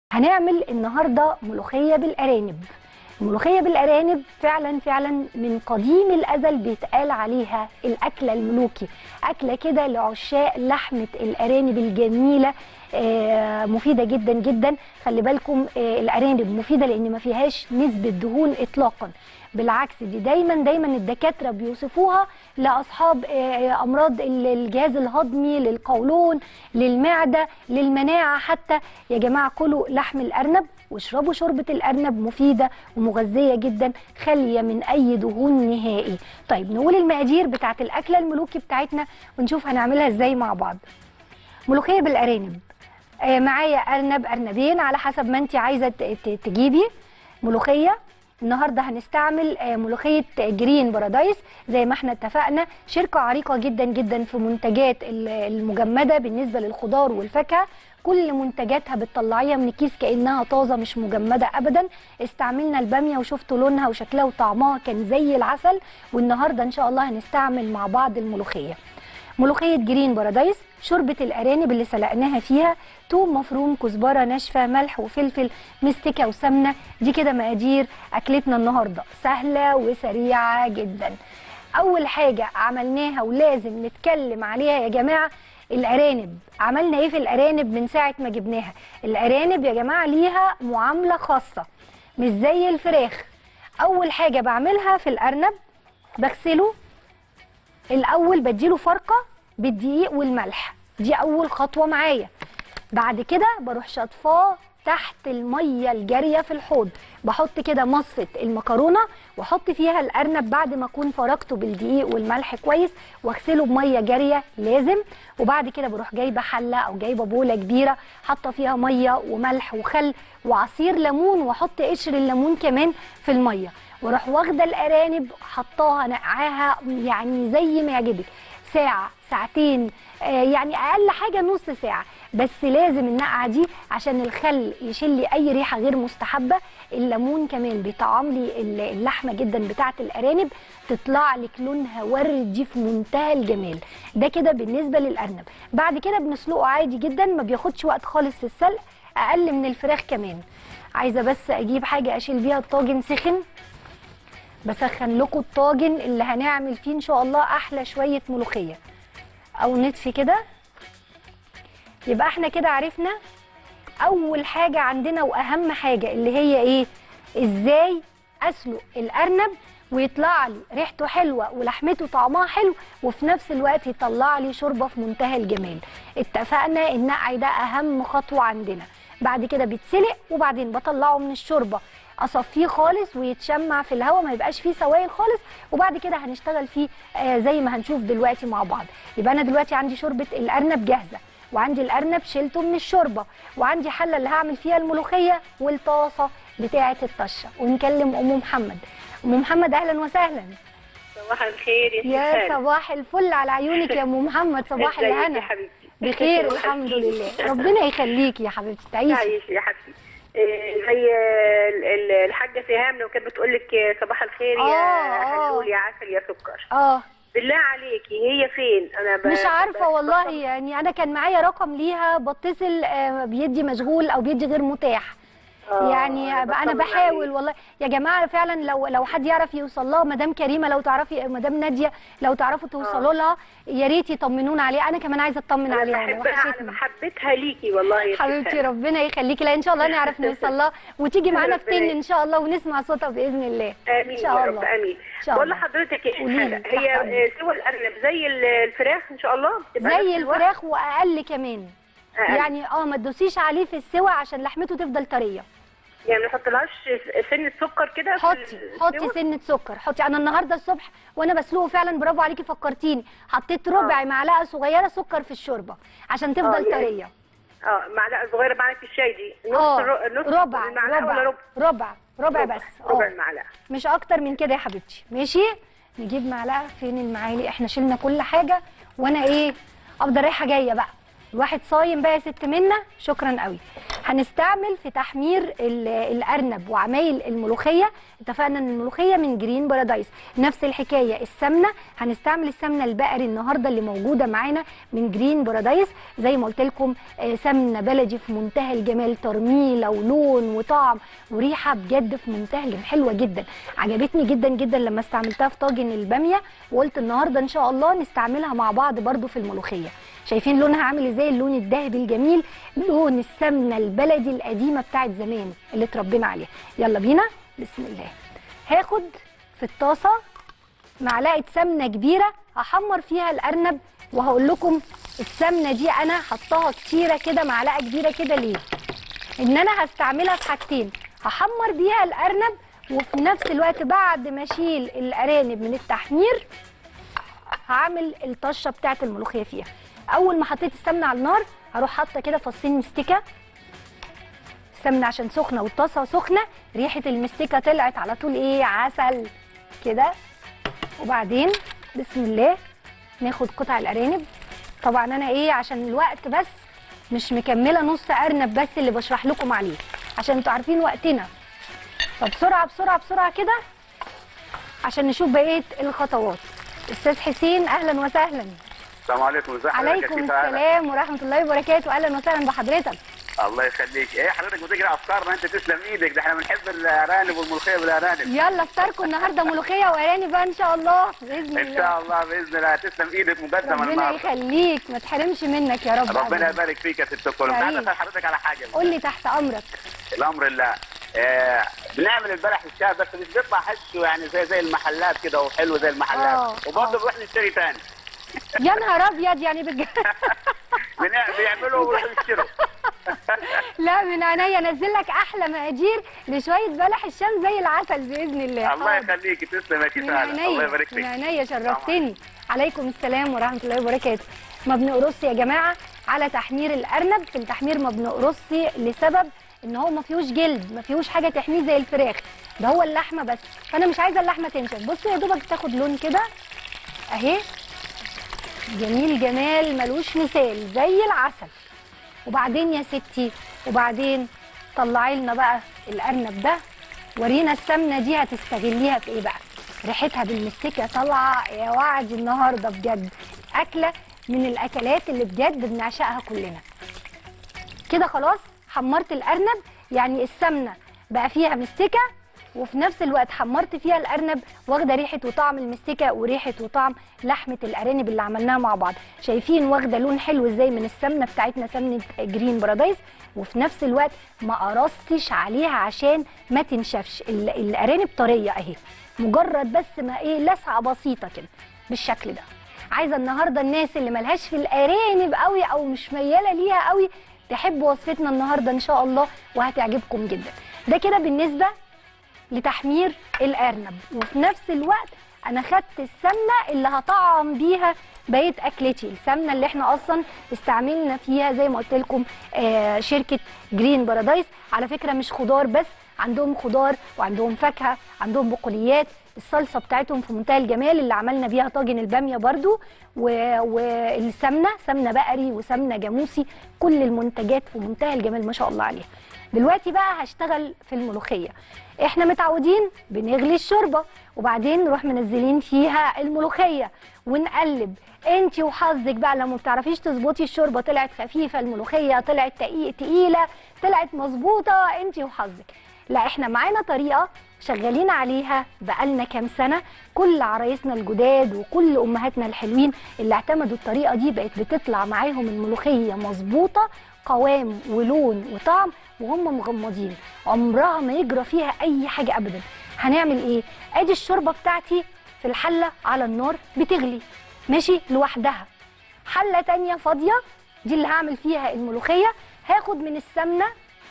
هنعمل النهارده ملوخيه بالارانب الملوخيه بالارانب فعلا فعلا من قديم الازل بيتقال عليها الاكله الملوكي اكله كده لعشاق لحمه الارانب الجميله آه، مفيده جدا جدا خلي بالكم آه، الارانب مفيده لان ما فيهاش نسبه دهون اطلاقا بالعكس دي دايما دايما الدكاتره بيوصفوها لاصحاب آه، امراض ال- الجهاز الهضمي للقولون للمعده للمناعه حتى يا جماعه كلوا لحم الارنب واشربوا شوربه الارنب مفيده ومغذيه جدا خاليه من اي دهون نهائي طيب نقول المقادير بتاعت الاكله الملوكي بتاعتنا ونشوف هنعملها ازاي مع بعض ملوخيه بالارانب آه، معايا ارنب ارنبين على حسب ما انت عايزه ت- ت- تجيبي ملوخيه النهارده هنستعمل آه، ملوخيه جرين بارادايس زي ما احنا اتفقنا شركه عريقه جدا جدا في منتجات ال- المجمده بالنسبه للخضار والفاكهه كل منتجاتها بتطلعيها من الكيس كانها طازه مش مجمده ابدا استعملنا الباميه وشفتوا لونها وشكلها وطعمها كان زي العسل والنهارده ان شاء الله هنستعمل مع بعض الملوخيه ملوخيه جرين بارادايس شوربه الارانب اللي سلقناها فيها توم مفروم كزبره ناشفه ملح وفلفل مستكه وسمنه دي كده مقادير اكلتنا النهارده سهله وسريعه جدا اول حاجه عملناها ولازم نتكلم عليها يا جماعه الارانب عملنا ايه في الارانب من ساعه ما جبناها الارانب يا جماعه ليها معامله خاصه مش زي الفراخ اول حاجه بعملها في الارنب بغسله الاول بديله فرقه بالدقيق والملح دي اول خطوه معايا بعد كده بروح شطفاه تحت الميه الجاريه في الحوض بحط كده مصفه المكرونه واحط فيها الارنب بعد ما اكون فرقته بالدقيق والملح كويس واغسله بميه جاريه لازم وبعد كده بروح جايبه حله او جايبه بوله كبيره حاطه فيها ميه وملح وخل وعصير ليمون واحط قشر الليمون كمان في الميه واروح واخده الارانب حطاها نقعاها يعني زي ما يعجبك ساعه ساعتين آه، يعني اقل حاجه نص ساعه بس لازم النقعه دي عشان الخل يشيل لي اي ريحه غير مستحبه الليمون كمان بيطعم لي ال- اللحمه جدا بتاعه الارانب تطلع لك لونها وردي في منتهى الجمال ده كده بالنسبه للارنب بعد كده بنسلقه عادي جدا ما بياخدش وقت خالص في السلق اقل من الفراخ كمان عايزه بس اجيب حاجه اشيل بيها الطاجن سخن بسخن لكم الطاجن اللي هنعمل فيه ان شاء الله احلى شويه ملوخيه او نطفي كده يبقى احنا كده عرفنا اول حاجه عندنا واهم حاجه اللي هي ايه ازاي اسلق الارنب ويطلع لي ريحته حلوه ولحمته طعمها حلو وفي نفس الوقت يطلع لي شوربه في منتهى الجمال اتفقنا النقع ده اهم خطوه عندنا بعد كده بيتسلق وبعدين بطلعه من الشوربه اصفيه خالص ويتشمع في الهواء ما يبقاش فيه سوائل خالص وبعد كده هنشتغل فيه آه زي ما هنشوف دلوقتي مع بعض يبقى انا دلوقتي عندي شوربه الارنب جاهزه وعندي الارنب شلته من الشوربه وعندي حله اللي هعمل فيها الملوخيه والطاسه بتاعه الطشه ونكلم ام محمد ام محمد اهلا وسهلا صباح الخير يا يا سهال. صباح الفل على عيونك يا ام محمد صباح ازيك الهنا يا حبيبتي بخير الحمد لله ربنا يخليكي يا حبيبتي تعيشي تعيش يا حبيبتي إيه، زي ال- ال- الحاجه سهام لو كانت بتقول لك صباح الخير آه، يا آه. حلول يا عسل يا سكر اه بالله عليكي هي فين انا ب... مش عارفه ب- والله يعني انا كان معايا رقم ليها بتصل آه، بيدي مشغول او بيدي غير متاح آه، يعني انا بطمن بحاول عليك. والله يا جماعه فعلا لو لو حد يعرف يوصل لها مدام كريمه لو تعرفي مدام ناديه لو تعرفوا توصلوا لها يا ريت يطمنونا عليها انا كمان عايزه اطمن انا عليها والله بحبها انا وحشتني محبتها ليكي والله يا حبيبتي سهام. ربنا يخليكي لا ان شاء الله نعرف نوصل لها وتيجي معانا في ربنا تن ان شاء الله ونسمع صوتها باذن الله امين ان يا شاء رب الله امين إن شاء بقول الله. لحضرتك يا قولي لي، شيخ هي تحت أمرك. آه، سوى الارنب زي ال- الفراخ ان شاء الله بتبقى زي نفس الوقت؟ الفراخ واقل كمان أقل. يعني اه ما تدوسيش عليه في السوى عشان لحمته تفضل طريه يعني ما نحطلهاش سنه سكر كده في حطي السوا؟ حطي سنه سكر حطي انا النهارده الصبح وانا بسلقه فعلا برافو عليكي فكرتيني حطيت ربع معلقه صغيره سكر في الشوربه عشان تفضل يعني طريه اه معلقه صغيره معلقه الشاي دي نص اه الر- نص ربع المعلقه ولا ربع ربع ربع ربع بس ربع اه المعلقه مش اكتر من كده يا حبيبتي ماشي نجيب معلقه فين المعالق احنا شلنا كل حاجه وانا ايه افضل رايحه جايه بقى الواحد صايم بقى يا ست منى شكرا قوي هنستعمل في تحمير ال- الارنب وعمايل الملوخيه اتفقنا ان الملوخيه من جرين بارادايس نفس الحكايه السمنه هنستعمل السمنه البقري النهارده اللي موجوده معانا من جرين بارادايس زي ما قلت لكم آه، سمنه بلدي في منتهى الجمال ترميله ولون وطعم وريحه بجد في منتهى الجمال حلوه جدا عجبتني جدا جدا لما استعملتها في طاجن الباميه وقلت النهارده ان شاء الله نستعملها مع بعض برضو في الملوخيه شايفين لونها عامل ازاي اللون الذهبي الجميل لون السمنه البلدي القديمه بتاعت زمان اللي اتربينا عليها يلا بينا بسم الله هاخد في الطاسه معلقه سمنه كبيره هحمر فيها الارنب وهقول لكم السمنه دي انا حطاها كتيره كده معلقه كبيره كده ليه ان انا هستعملها في حاجتين هحمر بيها الارنب وفي نفس الوقت بعد ما اشيل الارانب من التحمير هعمل الطشه بتاعه الملوخيه فيها اول ما حطيت السمنه على النار هروح حاطه كده فصين مستكه السمنه عشان سخنه والطاسه سخنه ريحه المستكه طلعت على طول ايه عسل كده وبعدين بسم الله ناخد قطع الارانب طبعا انا ايه عشان الوقت بس مش مكمله نص ارنب بس اللي بشرح لكم عليه عشان انتوا عارفين وقتنا فبسرعه بسرعه بسرعه كده عشان نشوف بقيه الخطوات استاذ حسين اهلا وسهلا السلام عليكم ازي حضرتك يا عليكم كيف حالك؟ السلام ورحمه الله وبركاته اهلا وسهلا بحضرتك الله يخليك ايه حضرتك بتجري افكارنا انت تسلم ايدك ده احنا بنحب الارانب والملوخيه بالارانب يلا افطاركم النهارده ملوخيه وارانب بقى ان شاء الله باذن ان الله شاء الله باذن الله تسلم ايدك مقدما ربنا النهارده يخليك ما تحرمش منك يا رب ربنا أبداً. يبارك فيك يا ست الكل حبيبي. عايز اسال حضرتك على حاجه قول لي تحت امرك الامر لله آه بنعمل البلح الشاي بس مش بيطلع حشه يعني زي زي المحلات كده وحلو زي آه، المحلات وبرضه آه. بنروح نشتري تاني يا نهار ابيض يعني بجد بنع- بيعملوا ويروحوا يشتروا لا من عينيا انزل لك احلى مقادير لشويه بلح الشام زي العسل باذن الله الله حاضر. يخليك تسلم يا كيف من حالك الله عينيا يبارك من فيك عينيا شرفتني عليكم السلام ورحمه الله وبركاته ما بنقرصش يا جماعه على تحمير الارنب في التحمير ما بنقرصش لسبب ان هو ما فيهوش جلد ما فيهوش حاجه تحميه زي الفراخ ده هو اللحمه بس فانا مش عايزه اللحمه تنشف بصوا يا دوبك تاخد لون كده اهي جميل جمال ملوش مثال زي العسل وبعدين يا ستي وبعدين طلعي لنا بقى الارنب ده ورينا السمنه دي هتستغليها في ايه بقى ريحتها بالمستكه طالعه يا وعد النهارده بجد اكله من الاكلات اللي بجد بنعشقها كلنا كده خلاص حمرت الارنب يعني السمنه بقى فيها مستكه وفي نفس الوقت حمرت فيها الارنب واخده ريحه وطعم المستكه وريحه وطعم لحمه الارانب اللي عملناها مع بعض شايفين واخده لون حلو ازاي من السمنه بتاعتنا سمنه جرين بارادايس وفي نفس الوقت ما قرصتش عليها عشان ما تنشفش ال- الارانب طريه اهي مجرد بس ما ايه لسعه بسيطه كده بالشكل ده عايزه النهارده الناس اللي ملهاش في الارانب قوي او مش مياله ليها قوي تحب وصفتنا النهارده ان شاء الله وهتعجبكم جدا ده كده بالنسبه لتحمير الارنب وفي نفس الوقت انا خدت السمنه اللي هطعم بيها بقيه اكلتي السمنه اللي احنا اصلا استعملنا فيها زي ما قلت لكم آه شركه جرين بارادايس على فكره مش خضار بس عندهم خضار وعندهم فاكهه عندهم بقوليات الصلصه بتاعتهم في منتهى الجمال اللي عملنا بيها طاجن الباميه برضو و- والسمنه سمنه بقري وسمنه جاموسي كل المنتجات في منتهى الجمال ما شاء الله عليها دلوقتي بقى هشتغل في الملوخيه احنا متعودين بنغلي الشوربه وبعدين نروح منزلين فيها الملوخيه ونقلب انت وحظك بقى لما ما بتعرفيش تظبطي الشوربه طلعت خفيفه الملوخيه طلعت تقي- تقيله طلعت مظبوطه انت وحظك لا احنا معانا طريقه شغالين عليها بقالنا كام سنه كل عرايسنا الجداد وكل امهاتنا الحلوين اللي اعتمدوا الطريقه دي بقت بتطلع معاهم الملوخيه مظبوطه قوام ولون وطعم وهم مغمضين عمرها ما يجرى فيها اي حاجه ابدا هنعمل ايه ادي الشوربه بتاعتي في الحله على النار بتغلي ماشي لوحدها حله تانية فاضيه دي اللي هعمل فيها الملوخيه هاخد من السمنه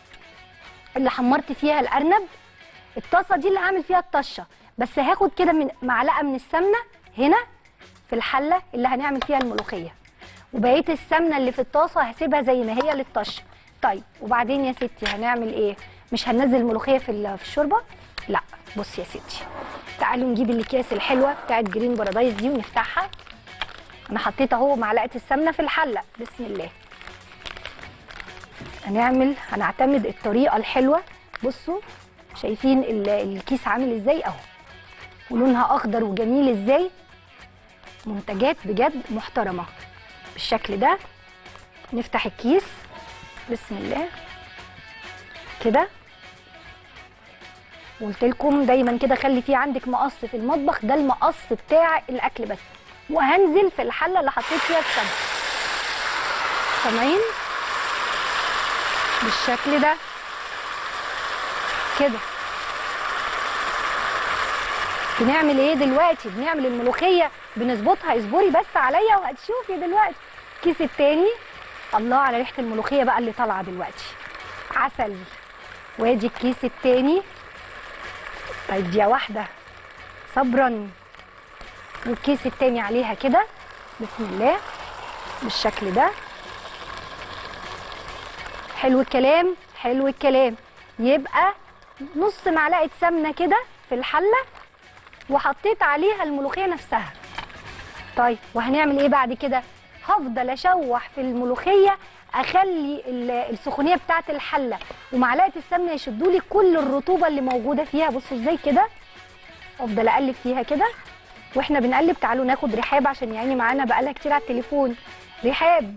اللي حمرت فيها الارنب الطاسه دي اللي هعمل فيها الطشه بس هاخد كده من معلقه من السمنه هنا في الحله اللي هنعمل فيها الملوخيه وبقيه السمنه اللي في الطاسه هسيبها زي ما هي للطشه طيب وبعدين يا ستي هنعمل ايه مش هننزل الملوخيه في ال- في الشوربه لا بصي يا ستي تعالوا نجيب الاكياس الحلوه بتاعت جرين بارادايس دي ونفتحها انا حطيت اهو معلقه السمنه في الحله بسم الله هنعمل هنعتمد الطريقه الحلوه بصوا شايفين ال- الكيس عامل ازاي اهو ولونها اخضر وجميل ازاي منتجات بجد محترمه بالشكل ده نفتح الكيس بسم الله كده قلت لكم دايما كده خلي فيه عندك مقص في المطبخ ده المقص بتاع الاكل بس وهنزل في الحله اللي حطيت فيها السمك سامعين بالشكل ده كده بنعمل ايه دلوقتي بنعمل الملوخيه بنظبطها اصبري بس عليا وهتشوفي دلوقتي الكيس التاني الله على ريحه الملوخيه بقى اللي طالعه دلوقتي عسل وادي الكيس التاني طيب دي واحده صبرا والكيس التاني عليها كده بسم الله بالشكل ده حلو الكلام حلو الكلام يبقى نص معلقه سمنه كده في الحله وحطيت عليها الملوخيه نفسها طيب وهنعمل ايه بعد كده هفضل اشوح في الملوخيه اخلي ال- السخونيه بتاعه الحله ومعلقه السمنه يشدوا لي كل الرطوبه اللي موجوده فيها بصوا ازاي كده افضل اقلب فيها كده واحنا بنقلب تعالوا ناخد رحاب عشان يعني معانا بقالها كتير على التليفون رحاب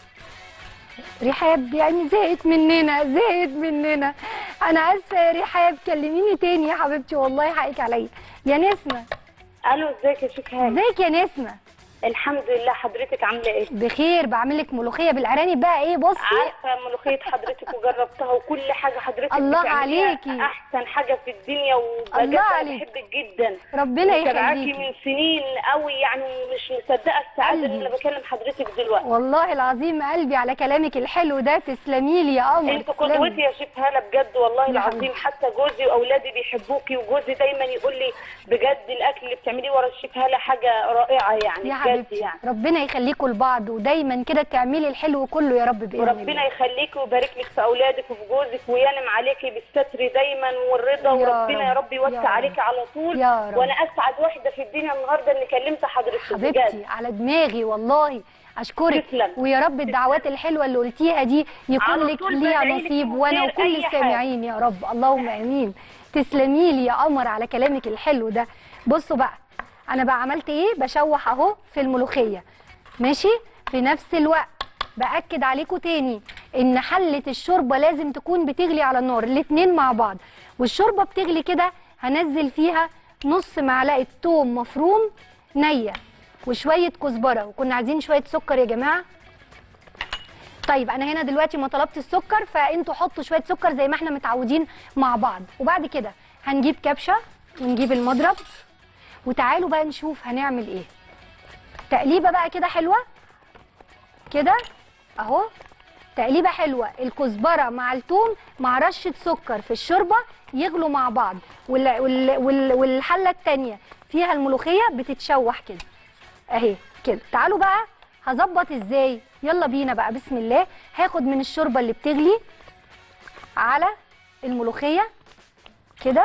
رحاب يعني زهقت مننا زهقت مننا انا اسفه يا رحاب كلميني تاني يا حبيبتي والله حقك عليا يا نسمه الو ازيك يا شيخ هاني ازيك يا نسمه الحمد لله حضرتك عامله ايه بخير بعمل لك ملوخيه بالارانب بقى ايه بصي عارفه ملوخيه حضرتك وجربتها وكل حاجه حضرتك الله بتعمليها عليكي. احسن حاجه في الدنيا الله وبجد انا عليك. بحبك جدا ربنا متابعاكي يخليكي من سنين قوي يعني مش مصدقه السعاده قلبي. ان انا بكلم حضرتك دلوقتي والله العظيم قلبي على كلامك الحلو ده تسلمي لي يا قمر انت تسلمي. قدوتي يا شيخ هاله بجد والله يا العظيم حبيبتي. حتى جوزي واولادي بيحبوكي وجوزي دايما يقول لي بجد الاكل اللي بتعمليه ورا الشيف هاله حاجه رائعه يعني يا بجد حبيبتي يعني ربنا يخليكوا لبعض ودايما كده تعملي الحلو كله يا رب باذن وربنا الله يخليكي ويبارك لك في اولادك وفي جوزك وينم عليكي بالستر دايما والرضا يا وربنا يا رب، رب يوسع يا رب. عليكي على طول يا رب. وانا اسعد واحده في الدنيا النهارده اني كلمت حضرتك حبيبتي بجد على دماغي والله اشكرك تسلم. ويا رب الدعوات الحلوه اللي قلتيها دي يكون على لك طول ليها بدعي لك نصيب من وانا غير وكل أي حاجة. السامعين يا رب اللهم امين تسلمي لي يا قمر على كلامك الحلو ده بصوا بقى انا بقى عملت ايه بشوح اهو في الملوخيه ماشي في نفس الوقت باكد عليكم تاني ان حله الشوربه لازم تكون بتغلي على النار الاتنين مع بعض والشوربه بتغلي كده هنزل فيها نص معلقه توم مفروم نيه وشويه كزبره وكنا عايزين شويه سكر يا جماعه طيب انا هنا دلوقتي ما طلبت السكر فانتوا حطوا شويه سكر زي ما احنا متعودين مع بعض وبعد كده هنجيب كبشه ونجيب المضرب وتعالوا بقى نشوف هنعمل ايه تقليبه بقى كده حلوه كده اهو تقليبه حلوه الكزبره مع الثوم مع رشه سكر في الشوربه يغلوا مع بعض وال وال وال والحله التانيه فيها الملوخيه بتتشوح كده اهي كده تعالوا بقى هظبط ازاي يلا بينا بقى بسم الله هاخد من الشوربه اللي بتغلي على الملوخيه كده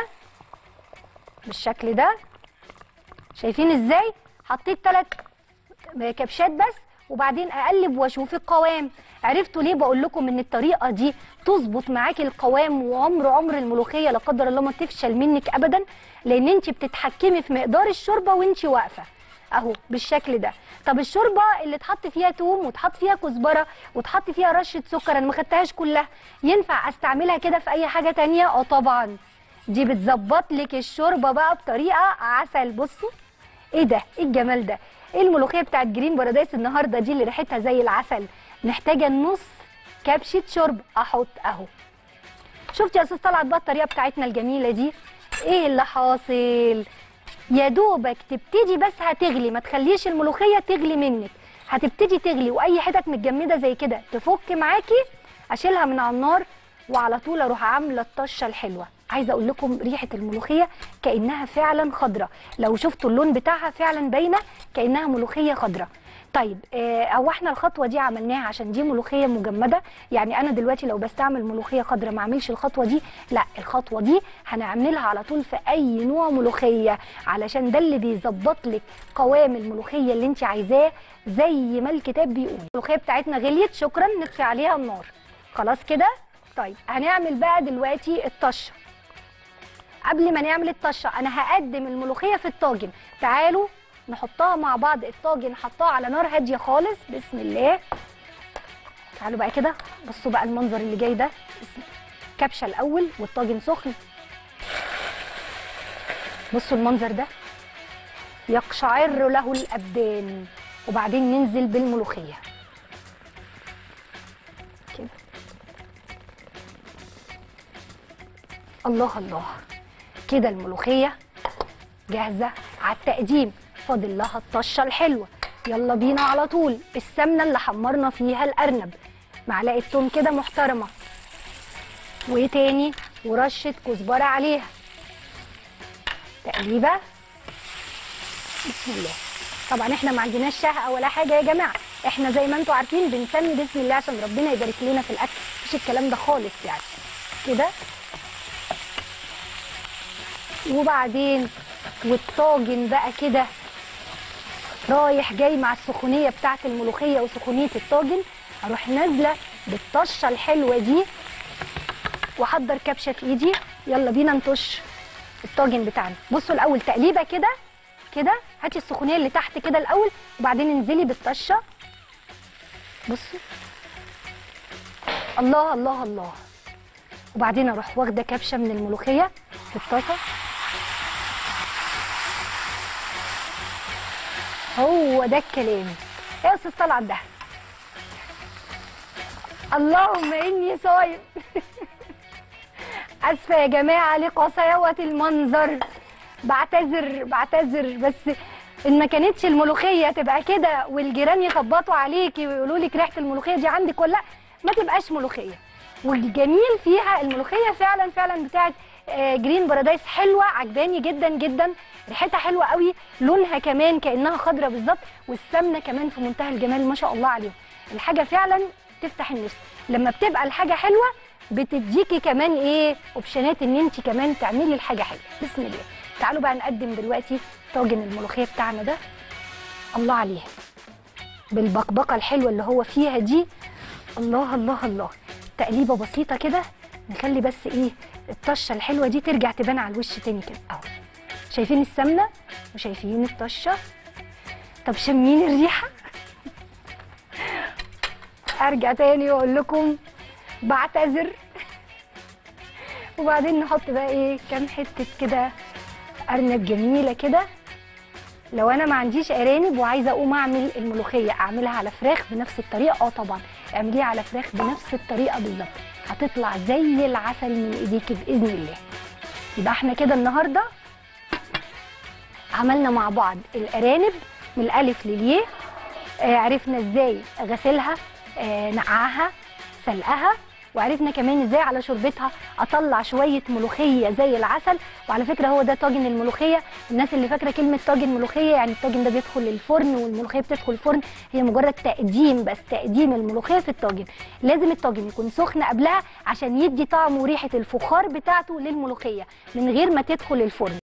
بالشكل ده شايفين ازاي حطيت ثلاث كبشات بس وبعدين اقلب واشوف القوام عرفتوا ليه بقول لكم ان الطريقه دي تظبط معاكي القوام وعمر عمر الملوخيه لا قدر الله ما تفشل منك ابدا لان انت بتتحكمي في مقدار الشوربه وانت واقفه اهو بالشكل ده طب الشوربه اللي اتحط فيها توم وتحط فيها كزبره وتحط فيها رشه سكر انا ما خدتهاش كلها ينفع استعملها كده في اي حاجه تانية اه طبعا دي بتظبط لك الشوربه بقى بطريقه عسل بصوا ايه ده ايه الجمال ده ايه الملوخيه بتاعت جرين بارادايس النهارده دي اللي ريحتها زي العسل محتاجه نص كبشه شرب احط اهو شفتي يا استاذ طلعت بقى الطريقه بتاعتنا الجميله دي ايه اللي حاصل يا دوبك تبتدي بس هتغلي ما تخليش الملوخيه تغلي منك هتبتدي تغلي واي حتت متجمده زي كده تفك معاكي اشيلها من على النار وعلى طول اروح عامله الطشه الحلوه عايزه اقول لكم ريحه الملوخيه كانها فعلا خضره لو شفتوا اللون بتاعها فعلا باينه كانها ملوخيه خضره طيب آه، هو احنا الخطوه دي عملناها عشان دي ملوخيه مجمده يعني انا دلوقتي لو بستعمل ملوخيه خضراء ما اعملش الخطوه دي لا الخطوه دي هنعملها على طول في اي نوع ملوخيه علشان ده اللي بيظبط لك قوام الملوخيه اللي انت عايزاه زي ما الكتاب بيقول الملوخيه بتاعتنا غليت شكرا نطفي عليها النار خلاص كده طيب هنعمل بقى دلوقتي الطشه قبل ما نعمل الطشه انا هقدم الملوخيه في الطاجن تعالوا نحطها مع بعض الطاجن حطها على نار هاديه خالص بسم الله تعالوا بقى كده بصوا بقى المنظر اللي جاي ده بسم كبشه الاول والطاجن سخن بصوا المنظر ده يقشعر له الابدان وبعدين ننزل بالملوخيه كده الله الله كده الملوخيه جاهزه على التقديم فاضل لها الطشه الحلوه يلا بينا على طول السمنه اللي حمرنا فيها الارنب معلقه توم كده محترمه وايه تاني ورشه كزبره عليها تقليبه بسم الله طبعا احنا ما عندناش شهقه ولا حاجه يا جماعه احنا زي ما انتم عارفين بنسمي بسم الله عشان ربنا يبارك لنا في الاكل مفيش الكلام ده خالص يعني كده وبعدين والطاجن بقى كده رايح جاي مع السخونيه بتاعه الملوخيه وسخونيه الطاجن اروح نازله بالطشه الحلوه دي واحضر كبشه في ايدي يلا بينا نطش الطاجن بتاعنا بصوا الاول تقليبه كده كده هاتي السخونيه اللي تحت كده الاول وبعدين انزلي بالطشه بصوا الله الله الله وبعدين اروح واخده كبشه من الملوخيه في الطاسه هو ده الكلام ايه يا استاذ طلعت ده اللهم اني صايم اسفه يا جماعه لقساوه المنظر بعتذر بعتذر بس ان ما كانتش الملوخيه تبقى كده والجيران يخبطوا عليكي ويقولوا لك ريحه الملوخيه دي عندك ولا لا ما تبقاش ملوخيه والجميل فيها الملوخيه فعلا فعلا بتاعت آه، جرين بارادايس حلوه عجباني جدا جدا ريحتها حلوه قوي لونها كمان كانها خضره بالظبط والسمنه كمان في منتهى الجمال ما شاء الله عليهم الحاجه فعلا تفتح النفس لما بتبقى الحاجه حلوه بتديكي كمان ايه اوبشنات ان انت كمان تعملي الحاجه حلوه بسم الله تعالوا بقى نقدم دلوقتي طاجن الملوخيه بتاعنا ده الله عليه بالبقبقه الحلوه اللي هو فيها دي الله الله الله تقليبه بسيطه كده نخلي بس ايه الطشه الحلوه دي ترجع تبان على الوش تاني كده اهو شايفين السمنه وشايفين الطشه طب شمين الريحه ارجع تاني واقول لكم بعتذر وبعدين نحط بقى ايه كام حته كده ارنب جميله كده لو انا ما عنديش ارانب وعايزه اقوم اعمل الملوخيه اعملها على فراخ بنفس الطريقه اه طبعا اعمليها على فراخ بنفس الطريقه بالظبط هتطلع زي العسل من ايديكي باذن الله يبقى احنا كده النهارده عملنا مع بعض الارانب من الالف للياء آه عرفنا ازاي غسلها آه نقعها سلقها وعرفنا كمان ازاي على شربتها اطلع شويه ملوخيه زي العسل وعلى فكره هو ده طاجن الملوخيه الناس اللي فاكره كلمه طاجن ملوخيه يعني الطاجن ده بيدخل الفرن والملوخيه بتدخل الفرن هي مجرد تقديم بس تقديم الملوخيه في الطاجن لازم الطاجن يكون سخن قبلها عشان يدي طعم وريحه الفخار بتاعته للملوخيه من غير ما تدخل الفرن